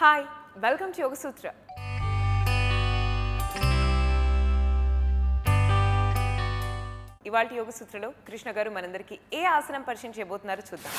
hi welcome to Yoga Sutra ఇవాళ యోగ సూత్రలో కృష్ణ గారు మనందరికీ ఏ ఆసనం పరిచయం చేయబోతున్నారో చూద్దాం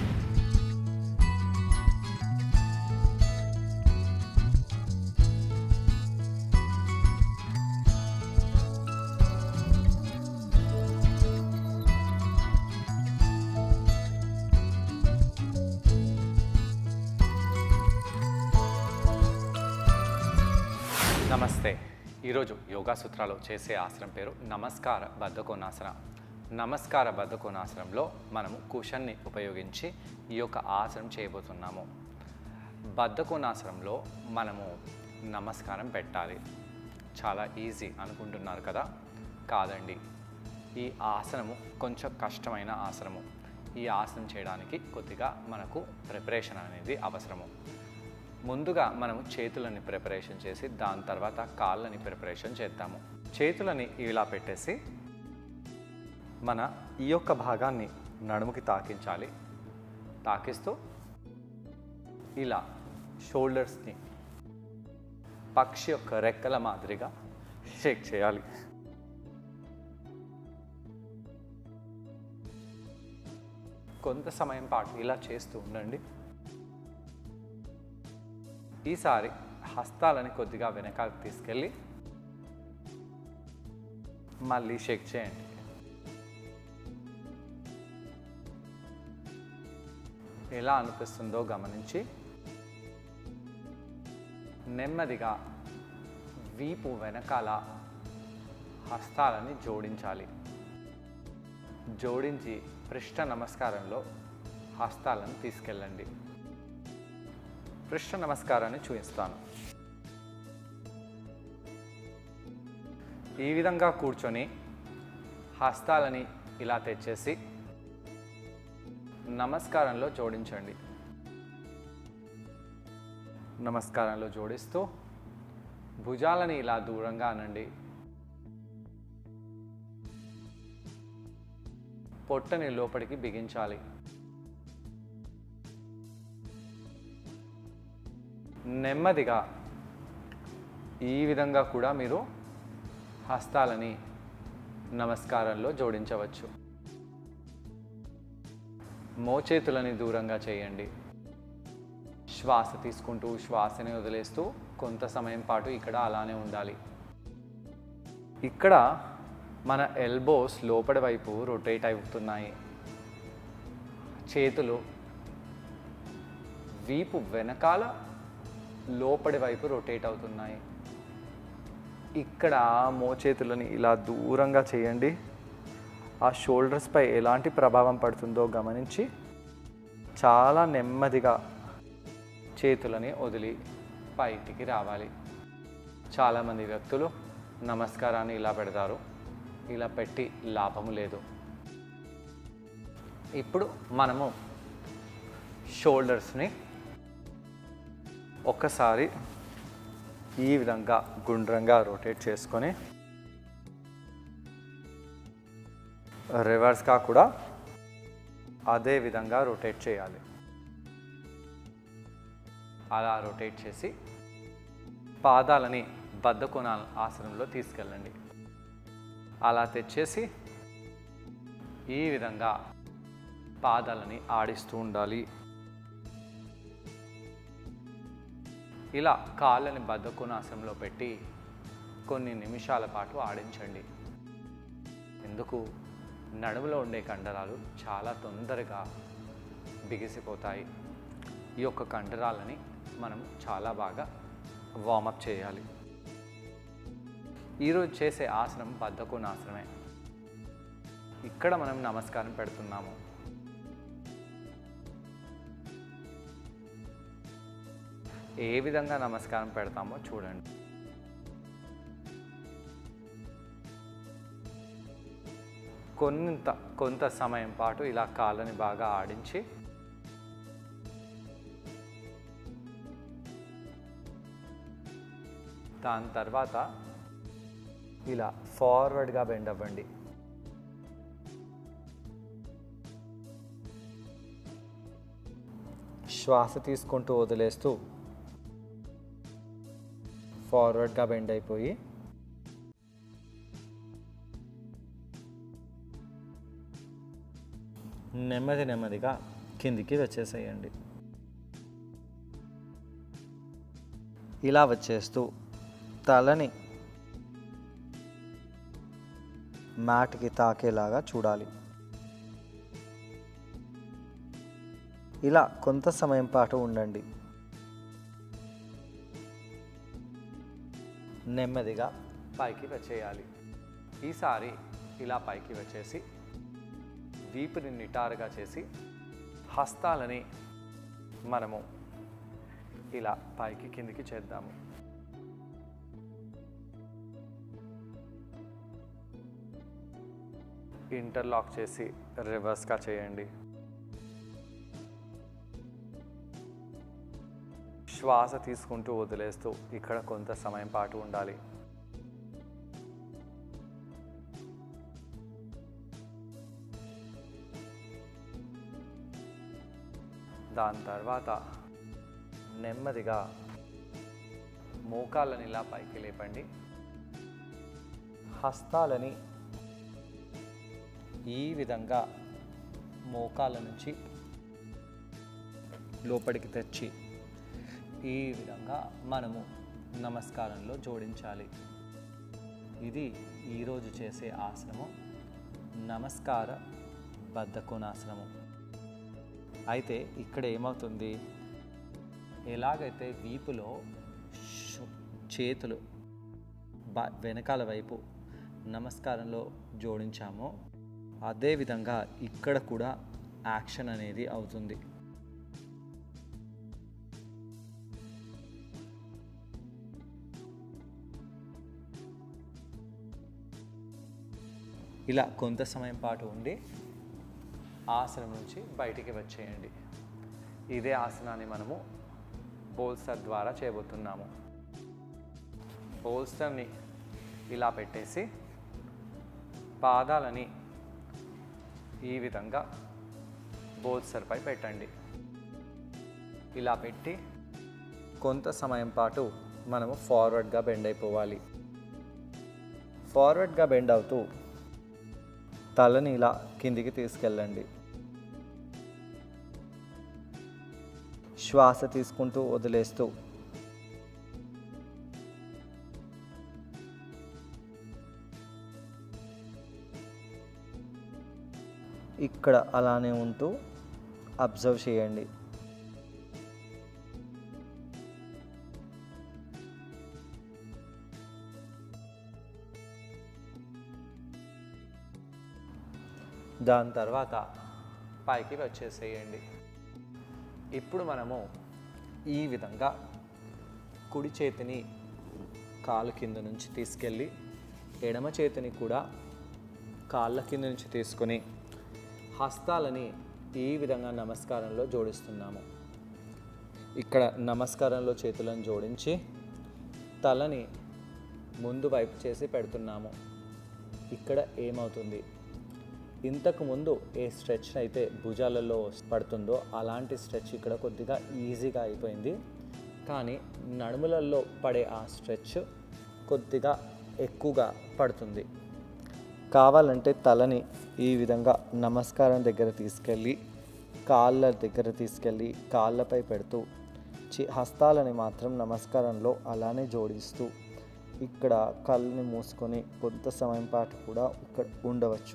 నమస్తే ఈరోజు యోగా సూత్రాలు చేసే ఆసనం పేరు నమస్కార బద్ధకోనాసన నమస్కార బద్ధకోనాసనంలో మనము కుషన్ని ఉపయోగించి ఈ యొక్క ఆసనం చేయబోతున్నాము బద్ధకోనాసనంలో మనము నమస్కారం పెట్టాలి చాలా ఈజీ అనుకుంటున్నారు కదా కాదండి ఈ ఆసనము కొంచెం కష్టమైన ఆసనము ఈ ఆసనం చేయడానికి కొద్దిగా మనకు ప్రిపరేషన్ అనేది అవసరము ముందుగా మనము చేతులని ప్రిపరేషన్ చేసి దాని తర్వాత కాళ్ళని ప్రిపరేషన్ చేద్దాము చేతులని ఇలా పెట్టేసి మన ఈ యొక్క భాగాన్ని నడుముకి తాకించాలి తాకిస్తూ ఇలా షోల్డర్స్ని పక్షి యొక్క రెక్కల మాదిరిగా షేక్ చేయాలి కొంత సమయం పాటు ఇలా చేస్తూ ఉండండి ఈసారి హస్తాలని కొద్దిగా వెనకాలకు తీసుకెళ్ళి మళ్ళీ షేక్ చేయండి ఎలా అనిపిస్తుందో గమనించి నెమ్మదిగా వీపు వెనకాల హస్తాలని జోడించాలి జోడించి పృష్ఠ నమస్కారంలో హస్తాలను తీసుకెళ్ళండి పృష్ఠ నమస్కారాన్ని చూపిస్తాను ఈ విధంగా కూర్చొని హస్తాలని ఇలా తెచ్చేసి నమస్కారంలో జోడించండి నమస్కారంలో జోడిస్తూ భుజాలని ఇలా దూరంగా అనండి పొట్టని లోపలికి బిగించాలి నెమ్మదిగా ఈ విధంగా కూడా మీరు హస్తాలని నమస్కారంలో జోడించవచ్చు మోచేతులని దూరంగా చేయండి శ్వాస తీసుకుంటూ శ్వాసని వదిలేస్తూ కొంత సమయం పాటు ఇక్కడ అలానే ఉండాలి ఇక్కడ మన ఎల్బోస్ లోపలి వైపు రొటేట్ అవుతున్నాయి చేతులు వీపు వెనకాల లోపలి వైపు రొటేట్ అవుతున్నాయి ఇక్కడ మోచేతులని ఇలా దూరంగా చేయండి ఆ షోల్డర్స్పై ఎలాంటి ప్రభావం పడుతుందో గమనించి చాలా నెమ్మదిగా చేతులని వదిలి బయటికి రావాలి చాలామంది వ్యక్తులు నమస్కారాన్ని ఇలా పెడతారు ఇలా పెట్టి లాభము లేదు ఇప్పుడు మనము షోల్డర్స్ని ఒక్కసారి ఈ విధంగా గుండ్రంగా రొటేట్ చేసుకొని రివర్స్గా కూడా అదే విధంగా రొటేట్ చేయాలి అలా రొటేట్ చేసి పాదాలని బద్ధకోణ ఆసనంలో తీసుకెళ్ళండి అలా తెచ్చేసి ఈ విధంగా పాదాలని ఆడిస్తూ ఉండాలి ఇలా కాళ్ళని బద్ధకోణాసనంలో పెట్టి కొన్ని నిమిషాల పాటు ఆడించండి ఎందుకు నడుములో ఉండే కండరాలు చాలా తొందరగా బిగిసిపోతాయి ఈ యొక్క కండరాలని మనం చాలా బాగా వార్మప్ చేయాలి ఈరోజు చేసే ఆసనం బద్ధకోణాసనమే ఇక్కడ మనం నమస్కారం పెడుతున్నాము ఏ విధంగా నమస్కారం పెడతామో చూడండి కొంత కొంత సమయం పాటు ఇలా కాళ్ళని బాగా ఆడించి దాని తర్వాత ఇలా ఫార్వర్డ్గా బెండ్ అవ్వండి శ్వాస తీసుకుంటూ వదిలేస్తూ ఫార్వర్డ్గా బెండ్ అయిపోయి నెమ్మది నెమ్మదిగా కిందికి వచ్చేసేయండి ఇలా వచ్చేస్తూ తలని మ్యాట్కి తాకేలాగా చూడాలి ఇలా కొంత సమయం పాటు ఉండండి నెమ్మదిగా పైకి వచ్చేయాలి ఈసారి ఇలా పైకి వచ్చేసి వీపుని నిటారుగా చేసి హస్తాలని మనము ఇలా పైకి కిందికి చేద్దాము ఇంటర్లాక్ చేసి రివర్స్గా చేయండి శ్వాస తీసుకుంటూ వదిలేస్తూ ఇక్కడ కొంత సమయం పాటు ఉండాలి దాని తర్వాత నెమ్మదిగా మోకాళ్ళని ఇలా పైకి లేపండి హస్తాలని ఈ విధంగా మోకాళ్ళ నుంచి లోపలికి తెచ్చి ఈ విధంగా మనము నమస్కారంలో జోడించాలి ఇది ఈరోజు చేసే ఆసనము నమస్కార బద్ధకోణాసనము అయితే ఇక్కడ ఏమవుతుంది ఎలాగైతే వీపులో శు- చేతులు బ వెనకాల వైపు నమస్కారంలో జోడించామో అదేవిధంగా ఇక్కడ కూడా యాక్షన్ అనేది అవుతుంది ఇలా కొంత సమయం పాటు ఉండి ఆసనం నుంచి బయటికి వచ్చేయండి ఇదే ఆసనాన్ని మనము బోల్స్టర్ ద్వారా చేయబోతున్నాము బోల్స్టర్ని ఇలా పెట్టేసి పాదాలని ఈ విధంగా బోల్స్టర్పై పెట్టండి ఇలా పెట్టి కొంత సమయం పాటు మనము ఫార్వర్డ్గా బెండ్ అయిపోవాలి ఫార్వర్డ్గా బెండ్ అవుతూ తలని ఇలా కిందికి తీసుకెళ్ళండి శ్వాస తీసుకుంటూ వదిలేస్తూ ఇక్కడ అలానే ఉంటూ అబ్జర్వ్ చేయండి దాని తర్వాత పైకి వచ్చేసేయండి ఇప్పుడు మనము ఈ విధంగా కుడి చేతిని కాలు కింద నుంచి తీసుకెళ్ళి ఎడమ చేతిని కూడా కాళ్ళ కింద నుంచి తీసుకొని హస్తాలని ఈ విధంగా నమస్కారంలో జోడిస్తున్నాము ఇక్కడ నమస్కారంలో చేతులను జోడించి తలని ముందు వైపు చేసి పెడుతున్నాము ఇక్కడ ఏమవుతుంది ఇంతకు ముందు ఏ స్ట్రెచ్ అయితే భుజాలలో పడుతుందో అలాంటి స్ట్రెచ్ ఇక్కడ కొద్దిగా ఈజీగా అయిపోయింది కానీ నడుములలో పడే ఆ స్ట్రెచ్ కొద్దిగా ఎక్కువగా పడుతుంది కావాలంటే తలని ఈ విధంగా నమస్కారం దగ్గర తీసుకెళ్ళి కాళ్ళ దగ్గర తీసుకెళ్ళి కాళ్ళపై పెడుతూ చి హస్తాలని మాత్రం నమస్కారంలో అలానే జోడిస్తూ ఇక్కడ కళ్ళని మూసుకొని కొంత సమయం పాటు కూడా ఇక్కడ ఉండవచ్చు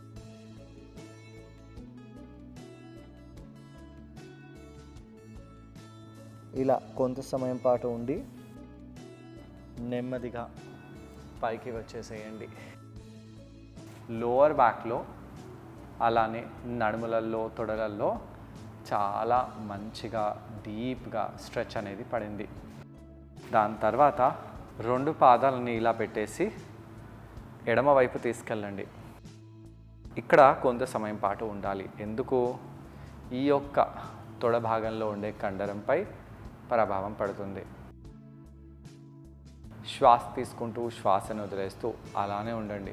ఇలా కొంత సమయం పాటు ఉండి నెమ్మదిగా పైకి వచ్చేసేయండి లోవర్ బ్యాక్లో అలానే నడుములలో తొడలల్లో చాలా మంచిగా డీప్గా స్ట్రెచ్ అనేది పడింది దాని తర్వాత రెండు పాదాలని ఇలా పెట్టేసి ఎడమ వైపు తీసుకెళ్ళండి ఇక్కడ కొంత సమయం పాటు ఉండాలి ఎందుకు ఈ యొక్క తొడ భాగంలో ఉండే కండరంపై ప్రభావం పడుతుంది శ్వాస తీసుకుంటూ శ్వాసను వదిలేస్తూ అలానే ఉండండి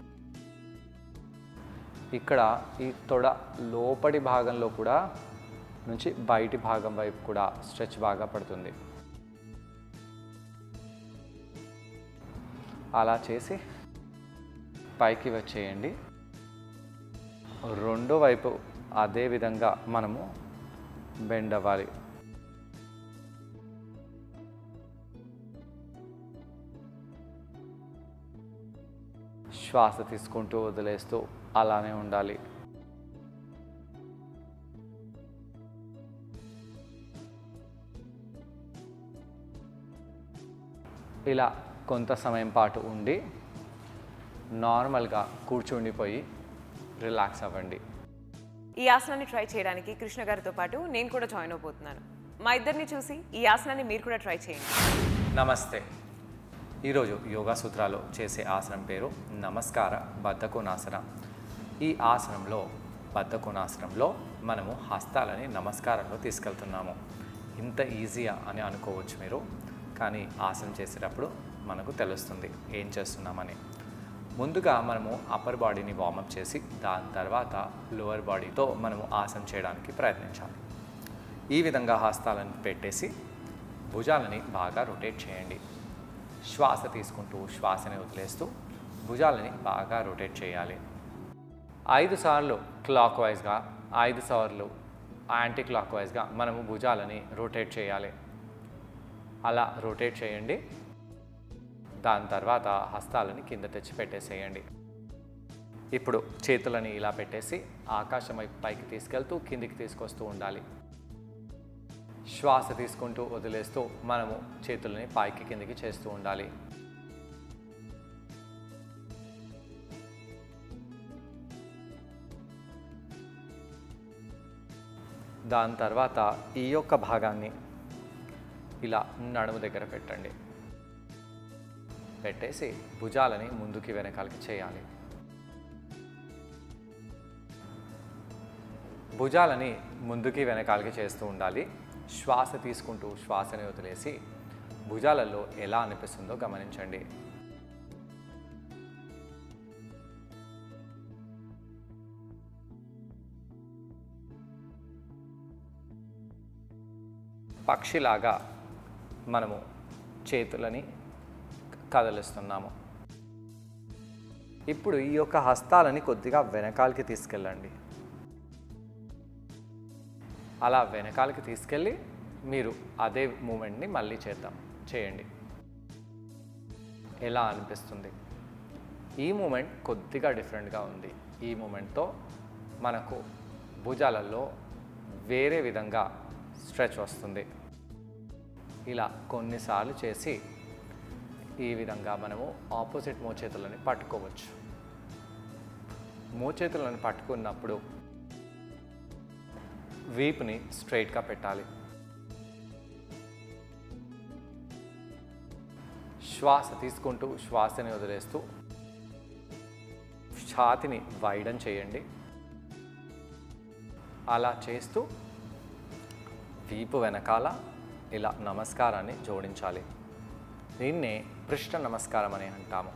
ఇక్కడ ఈ తొడ లోపటి భాగంలో కూడా నుంచి బయటి భాగం వైపు కూడా స్ట్రెచ్ బాగా పడుతుంది అలా చేసి పైకి వచ్చేయండి రెండో వైపు అదే విధంగా మనము బెండ్ అవ్వాలి శ్వాస తీసుకుంటూ వదిలేస్తూ అలానే ఉండాలి ఇలా కొంత సమయం పాటు ఉండి నార్మల్గా కూర్చుండిపోయి రిలాక్స్ అవ్వండి ఈ ఆసనాన్ని ట్రై చేయడానికి కృష్ణ గారితో పాటు నేను కూడా జాయిన్ అవబోతున్నాను మా ఇద్దరిని చూసి ఈ ఆసనాన్ని మీరు కూడా ట్రై చేయండి నమస్తే ఈరోజు యోగా సూత్రాలు చేసే ఆసనం పేరు నమస్కార బద్ధకోనాసన ఈ ఆసనంలో బద్ధకోనాసనంలో మనము హస్తాలని నమస్కారంలో తీసుకెళ్తున్నాము ఇంత ఈజీయా అని అనుకోవచ్చు మీరు కానీ ఆసనం చేసేటప్పుడు మనకు తెలుస్తుంది ఏం చేస్తున్నామని ముందుగా మనము అప్పర్ బాడీని వార్మప్ చేసి దాని తర్వాత లోవర్ బాడీతో మనము ఆసనం చేయడానికి ప్రయత్నించాలి ఈ విధంగా హస్తాలను పెట్టేసి భుజాలని బాగా రొటేట్ చేయండి శ్వాస తీసుకుంటూ శ్వాసని వదిలేస్తూ భుజాలని బాగా రొటేట్ చేయాలి ఐదు సార్లు క్లాక్ వైజ్గా ఐదు సార్లు యాంటీ క్లాక్ వైజ్గా మనము భుజాలని రొటేట్ చేయాలి అలా రొటేట్ చేయండి దాని తర్వాత హస్తాలని కింద తెచ్చి పెట్టేసేయండి ఇప్పుడు చేతులని ఇలా పెట్టేసి ఆకాశం వైపు పైకి తీసుకెళ్తూ కిందికి తీసుకొస్తూ ఉండాలి శ్వాస తీసుకుంటూ వదిలేస్తూ మనము చేతులని పైకి కిందికి చేస్తూ ఉండాలి దాని తర్వాత ఈ యొక్క భాగాన్ని ఇలా నడుము దగ్గర పెట్టండి పెట్టేసి భుజాలని ముందుకి వెనకాలకి చేయాలి భుజాలని ముందుకి వెనకాలకి చేస్తూ ఉండాలి శ్వాస తీసుకుంటూ శ్వాసని వదిలేసి భుజాలలో ఎలా అనిపిస్తుందో గమనించండి పక్షిలాగా మనము చేతులని కదలిస్తున్నాము ఇప్పుడు ఈ యొక్క హస్తాలని కొద్దిగా వెనకాలకి తీసుకెళ్ళండి అలా వెనకాలకి తీసుకెళ్ళి మీరు అదే మూమెంట్ని మళ్ళీ చేద్దాం చేయండి ఎలా అనిపిస్తుంది ఈ మూమెంట్ కొద్దిగా డిఫరెంట్గా ఉంది ఈ మూమెంట్తో మనకు భుజాలలో వేరే విధంగా స్ట్రెచ్ వస్తుంది ఇలా కొన్నిసార్లు చేసి ఈ విధంగా మనము ఆపోజిట్ మోచేతులని పట్టుకోవచ్చు మోచేతులను పట్టుకున్నప్పుడు వీపుని స్ట్రైట్గా పెట్టాలి శ్వాస తీసుకుంటూ శ్వాసని వదిలేస్తూ ఛాతిని వైడన్ చేయండి అలా చేస్తూ వీపు వెనకాల ఇలా నమస్కారాన్ని జోడించాలి దీన్నే పృష్ఠ నమస్కారం అని అంటాము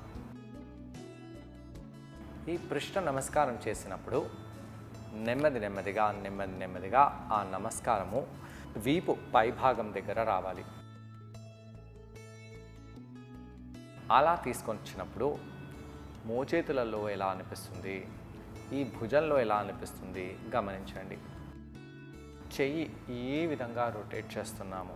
ఈ పృష్ఠ నమస్కారం చేసినప్పుడు నెమ్మది నెమ్మదిగా నెమ్మది నెమ్మదిగా ఆ నమస్కారము వీపు పైభాగం దగ్గర రావాలి అలా తీసుకొని వచ్చినప్పుడు మోచేతులలో ఎలా అనిపిస్తుంది ఈ భుజంలో ఎలా అనిపిస్తుంది గమనించండి చెయ్యి ఏ విధంగా రొటేట్ చేస్తున్నాము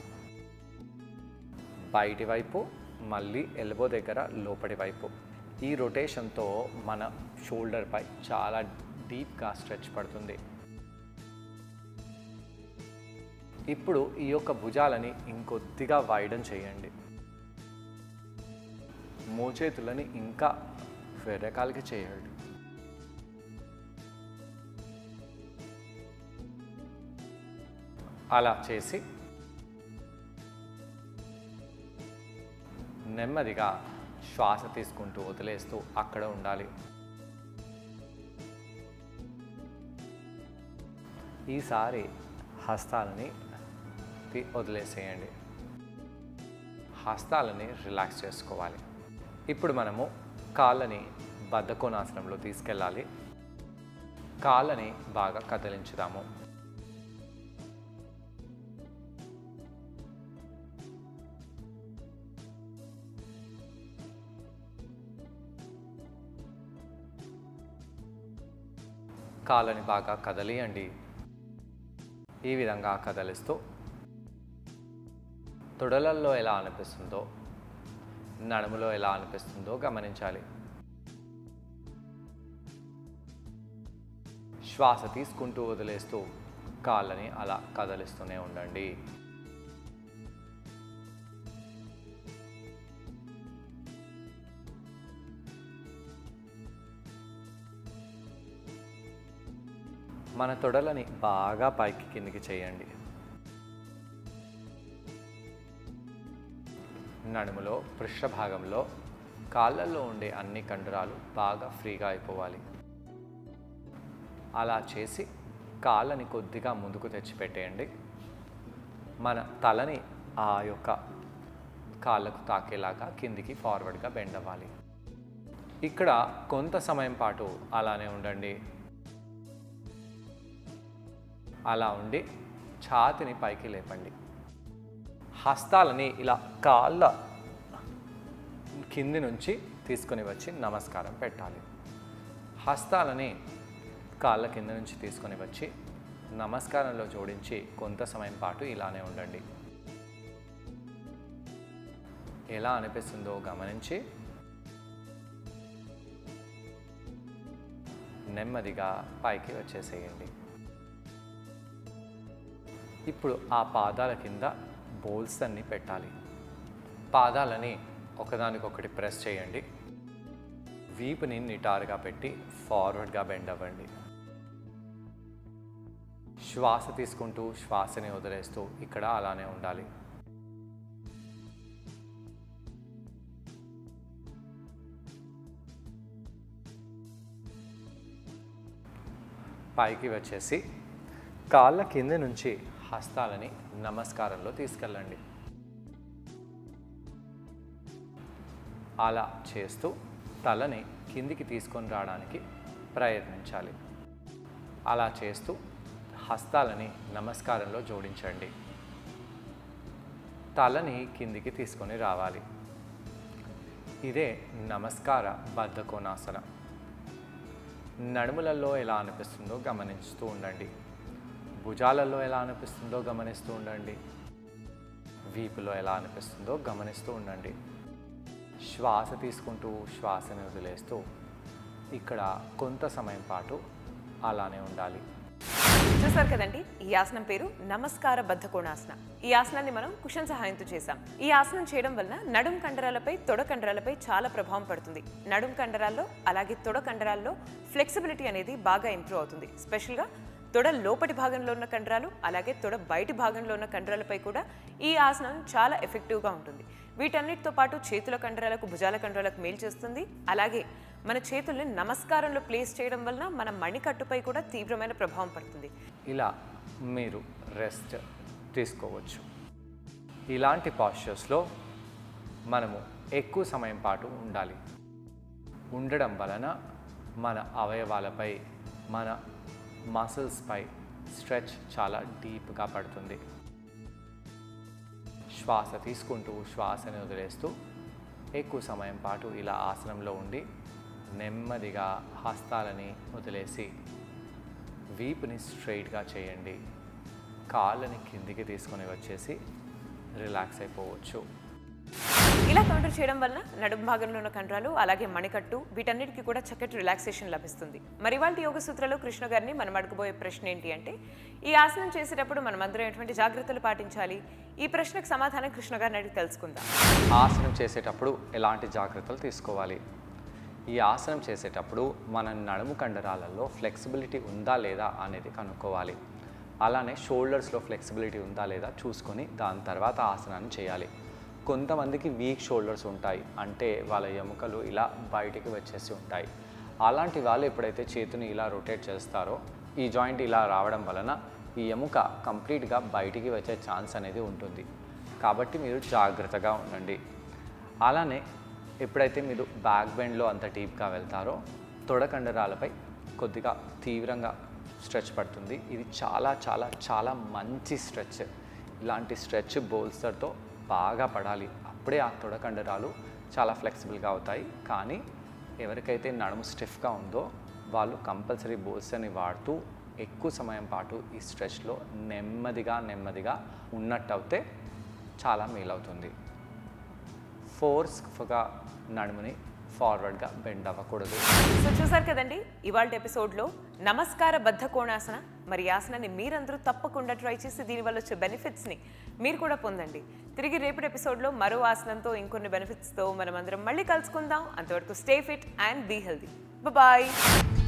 బయటి వైపు మళ్ళీ ఎల్బో దగ్గర లోపటి వైపు ఈ రొటేషన్తో మన షోల్డర్ పై చాలా డీప్గా స్ట్రెచ్ పడుతుంది ఇప్పుడు ఈ యొక్క భుజాలని ఇంకొద్దిగా వైడన్ చేయండి మోచేతులని ఇంకా వెరకాలకి చేయండి అలా చేసి నెమ్మదిగా శ్వాస తీసుకుంటూ వదిలేస్తూ అక్కడ ఉండాలి ఈసారి హస్తాలని తీ- వదిలేసేయండి హస్తాలని రిలాక్స్ చేసుకోవాలి ఇప్పుడు మనము కాళ్ళని బద్ధకోనాసనంలో తీసుకెళ్ళాలి కాళ్ళని బాగా కదిలించుదాము కాళ్ళని బాగా కదలియండి ఈ విధంగా కదలిస్తూ తొడలల్లో ఎలా అనిపిస్తుందో నడుములో ఎలా అనిపిస్తుందో గమనించాలి శ్వాస తీసుకుంటూ వదిలేస్తూ కాళ్ళని అలా కదలిస్తూనే ఉండండి మన తొడలని బాగా పైకి కిందికి చేయండి నడుములో పృష్ఠభాగంలో కాళ్ళల్లో ఉండే అన్ని కండరాలు బాగా ఫ్రీగా అయిపోవాలి అలా చేసి కాళ్ళని కొద్దిగా ముందుకు తెచ్చిపెట్టేయండి మన తలని ఆ యొక్క కాళ్ళకు తాకేలాగా కిందికి ఫార్వర్డ్గా బెండ్ అవ్వాలి ఇక్కడ కొంత సమయం పాటు అలానే ఉండండి అలా ఉండి ఛాతిని పైకి లేపండి హస్తాలని ఇలా కాళ్ళ కింది నుంచి తీసుకొని వచ్చి నమస్కారం పెట్టాలి హస్తాలని కాళ్ళ కింద నుంచి తీసుకొని వచ్చి నమస్కారంలో జోడించి కొంత సమయం పాటు ఇలానే ఉండండి ఎలా అనిపిస్తుందో గమనించి నెమ్మదిగా పైకి వచ్చేసేయండి ఇప్పుడు ఆ పాదాల కింద బోల్స్ అన్ని పెట్టాలి పాదాలని ఒకదానికొకటి ప్రెస్ చేయండి వీపుని నిటారుగా పెట్టి ఫార్వర్డ్గా బెండ్ అవ్వండి శ్వాస తీసుకుంటూ శ్వాసని వదిలేస్తూ ఇక్కడ అలానే ఉండాలి పైకి వచ్చేసి కాళ్ళ కింద నుంచి హస్తాలని నమస్కారంలో తీసుకెళ్ళండి అలా చేస్తూ తలని కిందికి తీసుకొని రావడానికి ప్రయత్నించాలి అలా చేస్తూ హస్తాలని నమస్కారంలో జోడించండి తలని కిందికి తీసుకొని రావాలి ఇదే నమస్కార బద్ధకోణాసన నడుములలో ఎలా అనిపిస్తుందో గమనిస్తూ ఉండండి భుజాలలో ఎలా అనిపిస్తుందో గమనిస్తూ ఉండండి వీపులో ఎలా అనిపిస్తుందో గమనిస్తూ ఉండండి శ్వాస తీసుకుంటూ శ్వాసని వదిలేస్తూ ఇక్కడ కొంత సమయం పాటు అలానే ఉండాలి చూసారు కదండి ఈ ఆసనం పేరు నమస్కార బద్ధ కోణాసన ఈ ఆసనాన్ని మనం కుషన్ సహాయంతో చేసాం ఈ ఆసనం చేయడం వల్ల నడుం కండరాలపై తొడ కండరాలపై చాలా ప్రభావం పడుతుంది నడుం కండరాల్లో అలాగే తొడ కండరాల్లో ఫ్లెక్సిబిలిటీ అనేది బాగా ఇంప్రూవ్ అవుతుంది స్పెషల్గా తొడ లోపటి భాగంలో ఉన్న కండరాలు అలాగే తొడ బయటి భాగంలో ఉన్న కండరాలపై కూడా ఈ ఆసనం చాలా ఎఫెక్టివ్గా ఉంటుంది వీటన్నిటితో పాటు చేతుల కండరాలకు భుజాల కండరాలకు మేలు చేస్తుంది అలాగే మన చేతుల్ని నమస్కారంలో ప్లేస్ చేయడం వలన మన మణికట్టుపై కూడా తీవ్రమైన ప్రభావం పడుతుంది ఇలా మీరు రెస్ట్ తీసుకోవచ్చు ఇలాంటి పాస్చర్స్లో మనము ఎక్కువ సమయం పాటు ఉండాలి ఉండడం వలన మన అవయవాలపై మన మసిల్స్పై స్ట్రెచ్ చాలా డీప్గా పడుతుంది శ్వాస తీసుకుంటూ శ్వాసని వదిలేస్తూ ఎక్కువ సమయం పాటు ఇలా ఆసనంలో ఉండి నెమ్మదిగా హస్తాలని వదిలేసి వీపుని స్ట్రైట్గా చేయండి కాళ్ళని కిందికి తీసుకొని వచ్చేసి రిలాక్స్ అయిపోవచ్చు ఇలా కౌంటర్ చేయడం వలన నడుం భాగంలో ఉన్న కండరాలు అలాగే మణికట్టు వీటన్నిటికీ కూడా చక్కటి రిలాక్సేషన్ లభిస్తుంది మరి వాళ్ళ యోగ సూత్రాలు కృష్ణ గారిని మనం అడగబోయే ప్రశ్న ఏంటి అంటే ఈ ఆసనం చేసేటప్పుడు మనం అందరం ఎటువంటి జాగ్రత్తలు పాటించాలి ఈ ప్రశ్నకు సమాధానం కృష్ణ గారిని అడిగి తెలుసుకుందాం ఆసనం చేసేటప్పుడు ఎలాంటి జాగ్రత్తలు తీసుకోవాలి ఈ ఆసనం చేసేటప్పుడు మన నడుము కండరాలలో ఫ్లెక్సిబిలిటీ ఉందా లేదా అనేది కనుక్కోవాలి అలానే షోల్డర్స్లో ఫ్లెక్సిబిలిటీ ఉందా లేదా చూసుకొని దాని తర్వాత ఆసనాన్ని చేయాలి కొంతమందికి వీక్ షోల్డర్స్ ఉంటాయి అంటే వాళ్ళ ఎముకలు ఇలా బయటికి వచ్చేసి ఉంటాయి అలాంటి వాళ్ళు ఎప్పుడైతే చేతిని ఇలా రొటేట్ చేస్తారో ఈ జాయింట్ ఇలా రావడం వలన ఈ ఎముక కంప్లీట్గా బయటికి వచ్చే ఛాన్స్ అనేది ఉంటుంది కాబట్టి మీరు జాగ్రత్తగా ఉండండి అలానే ఎప్పుడైతే మీరు బ్యాక్ బెండ్లో అంత డీప్గా వెళ్తారో తొడ కండరాలపై కొద్దిగా తీవ్రంగా స్ట్రెచ్ పడుతుంది ఇది చాలా చాలా చాలా మంచి స్ట్రెచ్ ఇలాంటి స్ట్రెచ్ బోల్స్టర్తో బాగా పడాలి అప్పుడే ఆ తొడ కండరాలు చాలా ఫ్లెక్సిబుల్గా అవుతాయి కానీ ఎవరికైతే నడుము స్టిఫ్గా ఉందో వాళ్ళు కంపల్సరీ బోల్స్ని వాడుతూ ఎక్కువ సమయం పాటు ఈ స్ట్రెచ్లో నెమ్మదిగా నెమ్మదిగా ఉన్నట్టయితే చాలా మేలవుతుంది ఫోర్స్గా నడుముని ఫార్వర్డ్గా బెండ్ అవ్వకూడదు సో చూసారు కదండి ఇవాళ ఎపిసోడ్లో నమస్కార బద్ధ కోణాసన మరి ఈ ఆసనాన్ని మీరందరూ తప్పకుండా ట్రై చేసి దీనివల్ల వచ్చే బెనిఫిట్స్ని మీరు కూడా పొందండి తిరిగి రేపటి ఎపిసోడ్లో మరో ఆసనంతో ఇంకొన్ని బెనిఫిట్స్తో మనం అందరం మళ్ళీ కలుసుకుందాం అంతవరకు stay fit and be healthy bye